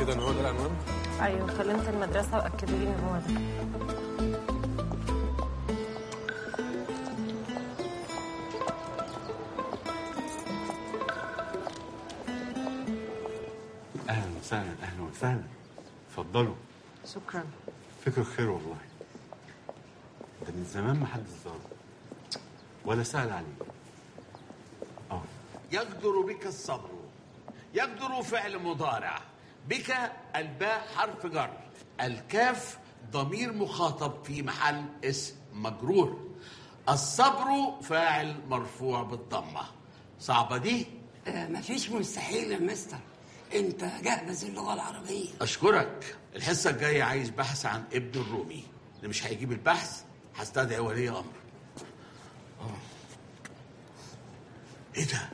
متاكده ان هو ده العنوان ايوه كلمت المدرسه واكدوا لي ان هو ده اهلا وسهلا اهلا وسهلا اتفضلوا شكرا فكر خير والله ده من زمان ما حد زار ولا سأل عليه اه يقدر بك الصبر يقدر فعل مضارع بك الباء حرف جر الكاف ضمير مخاطب في محل اسم مجرور الصبر فاعل مرفوع بالضمة صعبة دي آه مفيش مستحيل يا مستر انت جهبذ اللغه العربيه أشكرك الحصة الجاية عايز بحث عن ابن الرومي اللي مش هيجيب البحث هستدعي ولي أمر آه. إيه ده؟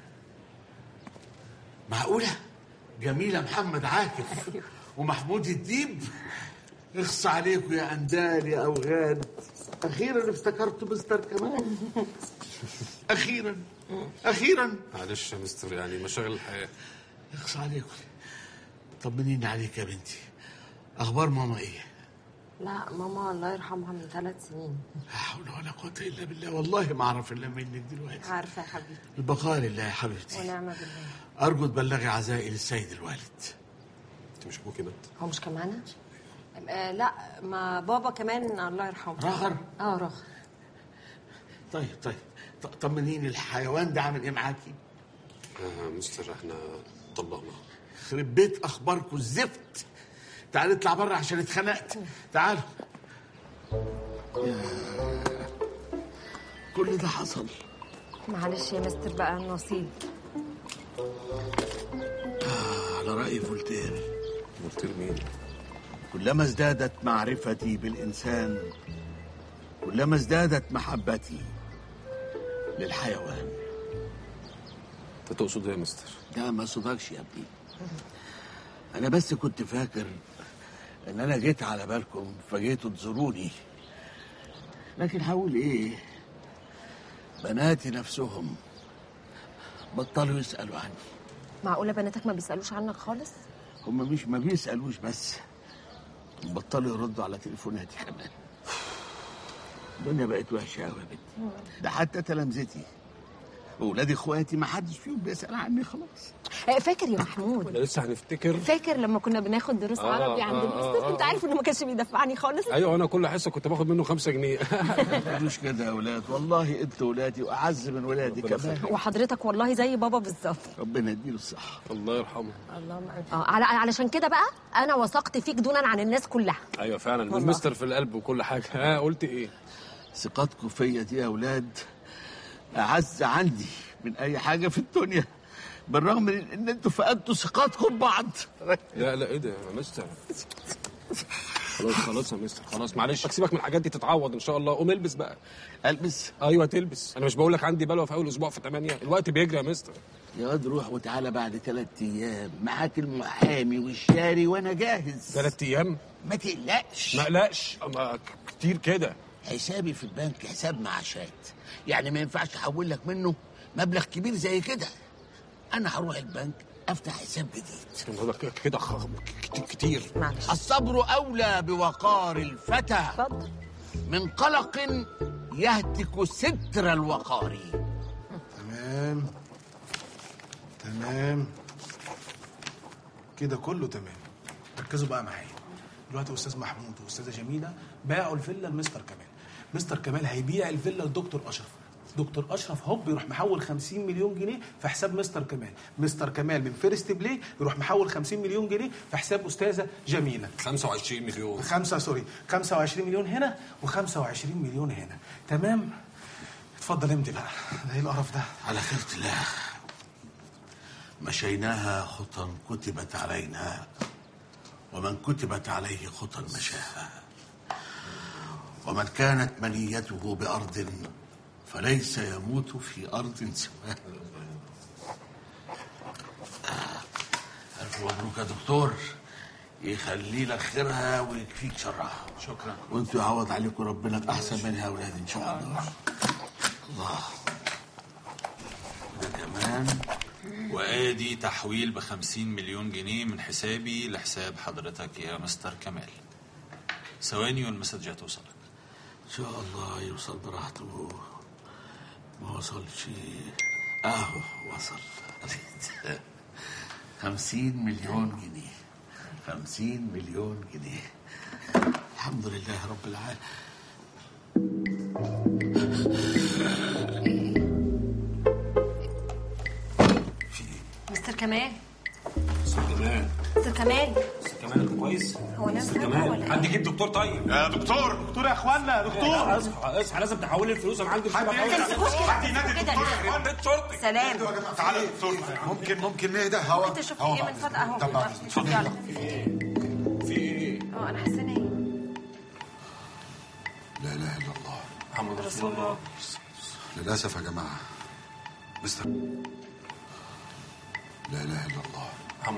معقولة؟ جميلة محمد عاكف ومحمود الديب اخص عليكم يا أندال يا أوغاد أخيرا افتكرت مستر كمان أخيرا أخيرا معلش يا مستر يعني مشاغل الحياه اخص عليكم طمنيني عليك يا بنتي أخبار ماما إيه؟ لا ماما الله يرحمها من ثلاث سنين لا حول ولا قوة إلا بالله والله ما أعرف إلا منك دلوقتي عارفه يا حبيبي البقاء لله يا حبيبتي ونعم بالله أرجو تبلغي عزائي للسيد الوالد انت مش ابوكي مات هو مش كان معانا؟ آه لا ما بابا كمان الله يرحمه رغر اه رغر طيب طيب ط- طمنيني الحيوان ده عامل إيه معاكي؟ آه مستر احنا طلقنا يخرب بيت أخباركم الزفت تعالي اطلع بره عشان اتخنقت تعالوا يا كل ده حصل معلش يا مستر بقى النصيب على رأي فولتير قلت له مين كلما ازدادت معرفتي بالإنسان كلما ازدادت محبتي للحيوان انت تقصد ايه يا مستر لا ما صدقش يا ابني أنا بس كنت فاكر إن أنا جيت على بالكم فجيتوا تزوروني لكن هقول إيه بناتي نفسهم بطلوا يسألوا عني معقوله بناتك ما بيسالوش عنك خالص؟ هم مش ما بيسألوش بس بطلوا يردوا على تليفوناتي كمان الدنيا بقت وحشة أوي يا بنتي ده حتى تلامذتي وولاد اخواتي ما حدش فيهم بيسأل عني خلاص آه، فاكر يا محمود ولا لسه هنفتكر فاكر لما كنا بناخد دروس آه، عربي عند آه، المستر آه، انت آه. عارف انه ما كانش بيدفعني خالص ايوه انا كل حصه كنت باخد منه خمسة جنيه ما تقولوش كده يا ولاد والله انتوا ولادي واعز من ولادي ربنا كمان وحضرتك والله زي بابا بالظبط ربنا يديله الصحة الله يرحمه اللهم امين اه على علشان كده بقى انا وثقت فيك دونا عن الناس كلها ايوه فعلا والله. والمستر في القلب وكل حاجه ها قلت ايه ثقتكم فيا دي يا اولاد اعز عندي من اي حاجة في الدنيا بالرغم من ان انتوا فقدتوا ثقتكم بعض لا لا ايه ده يا مستر خلاص خلاص يا مستر خلاص معلش سيبك من الحاجات دي تتعوض ان شاء الله قوم البس بقى البس ايوه تلبس انا مش بقول لك عندي بلوه في اول اسبوع في 8 الوقت بيجري يا مستر يا واد روح وتعالى بعد ثلاث ايام معاك المحامي والشاري وانا جاهز ثلاث ايام ما تقلقش ما اقلقش اما ك- كتير كده حسابي في البنك حساب معاشات يعني ما ينفعش احول لك منه مبلغ كبير زي كده انا هروح البنك افتح حساب جديد الموضوع ك- كده خ- كتير كتير معلش الصبر اولى بوقار الفتى اتفضل من قلق يهتك ستر الوقار تمام تمام كده كله تمام ركزوا بقى معايا دلوقتي استاذ محمود واستاذه جميله باعوا الفيلا لمستر كمال مستر كمال هيبيع الفيلا لدكتور اشرف دكتور اشرف هوب يروح محول 50 مليون جنيه في حساب مستر كمال مستر كمال من فيرست بلاي يروح محول 50 مليون جنيه في حساب استاذه جميله 25 مليون خمسة سوري 25 مليون هنا و25 مليون هنا تمام اتفضل امضي بقى ده ايه القرف ده على خيرة الله مشيناها خطى كتبت علينا ومن كتبت عليه خطى مشاها ومن كانت منيته بأرض فليس يموت في أرض سواها آه، ألف مبروك يا دكتور يخلي لك خيرها ويكفيك شرها شكرا وانتوا يعوض عليكم ربنا بأحسن منها يا أولاد إن شاء الله الله وده كمان وادي تحويل ب 50 مليون جنيه من حسابي لحساب حضرتك يا مستر كمال ثواني والمسج هتوصلك ان شاء الله يوصل براحته ما وصلش اهو وصل خمسين مليون جنيه خمسين مليون جنيه الحمد لله رب العالمين مستر كمال مستر كمال مستر كمال مستر كمال كويس هو نام مستر فجأة كمال ولا حد إيه؟ يجيب دكتور طيب يا دكتور دكتور يا اخوانا يا دكتور اصحى اصحى لازم تحول لي الفلوس انا عندي مشكله ما تمسكوش حد كده ينادي كده الدكتور ليه؟ بيت شرطي سلام تعالى يا دكتور ممكن ممكن نهدى هوا انت شفت هوا ايه بعد من فتره اهو طب بعد شوف يلا في ايه اه انا حاسه ان هي لا اله الا الله محمد رسول الله للاسف يا جماعه مستر لا اله الا الله